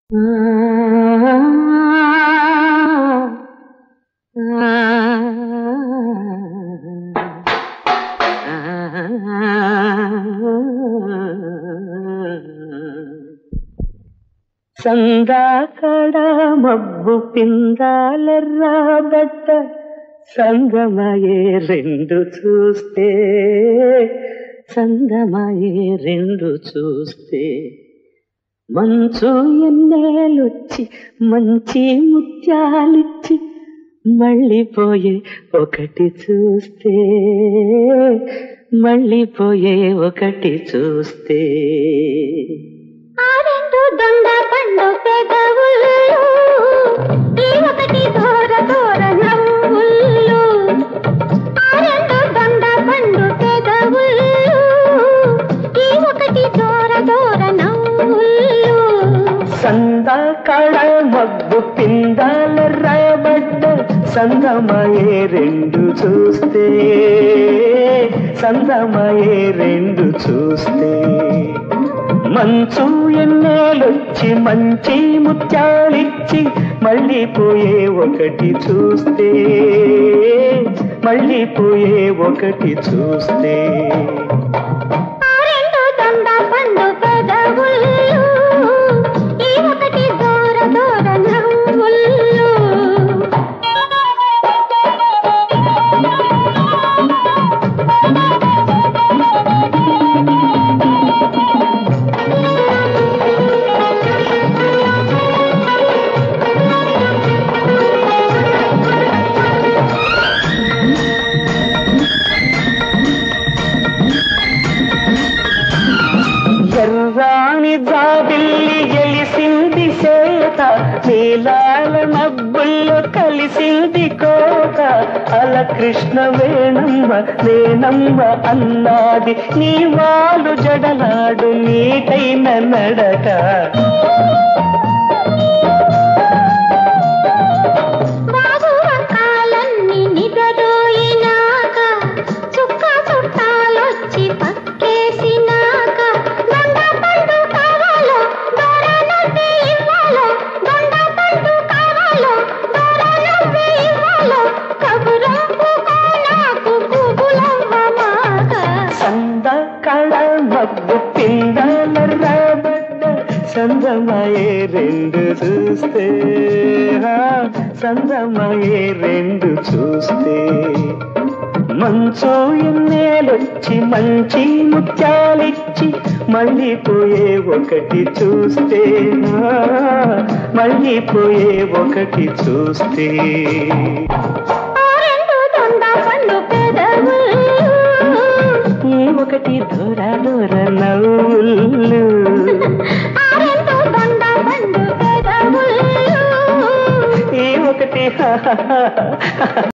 సందాకడ మబ్బు పిందాలెర్రా బట్ట సంగమయే రెండు చూస్తే సంగమయే రెండు చూస్తే మంచు ఎన్నేలొచ్చి మంచి ముత్యాలిచ్చి మళ్ళీ పోయే ఒకటి చూస్తే మళ్ళీ పోయే ఒకటి చూస్తే ఆ రెండు దొండ పండు పెదవులు ఈ ఒకటి దూర దూర నవ్వులు ఆ రెండు దొండ పండు పెదవులు ఈ ఒకటి దూర దూర నవ్వులు సందాకడ మబ్బు పిందాల రాబడ్డ సంగమయే రెండు చూస్తే సంగమయే రెండు చూస్తే మంచు ఎన్నేలొచ్చి మంచి ముత్యాలిచ్చి మళ్ళీ పోయే ఒకటి చూస్తే మళ్ళీ పోయే ఒకటి చూస్తే ఆ రెండు దొండ పండు పెదవులు ఈ ఒకటి దూర దూర నవ్వులు ఎర్రాని జాబిల్లి గెలిసింది చేత నీలాల మబ్బుల్లో కలిసింది కోట అల కృష్ణ వేణమ్మ నేనమ్మ అన్నాది నీ వాలు జడలాడు నీటైన నడక బాబు కాలన్ని నిదరోయినాక చుక్క చుట్టాలొచ్చి పక్కేసినాక దొండ పండు కావాలో దొర నవ్వి ఇవ్వాలో దొండ పండు కావాలో దొర నవ్వి ఇవ్వాలో కబురంపు నాకు కుబులవ్వమాక సంద కళ మబ్బు పిండాల రాబడ్డ సందమయే రెండు చూస్తే ఆ, సందమయే రెండు చూస్తే మంచు ఎన్నేలొచ్చి మంచి ముత్యాలిచ్చి మళ్ళీ పోయే ఒకటి చూస్తే ఆ, మళ్ళీ పోయే ఒకటి చూస్తే ఆ రెండు దొండ పండు పెదవులు ఈ ఒకటి దూర దూర నవ్వులు ఆ రెండు దొండ పండు పెదవులు ఈ ఒకటి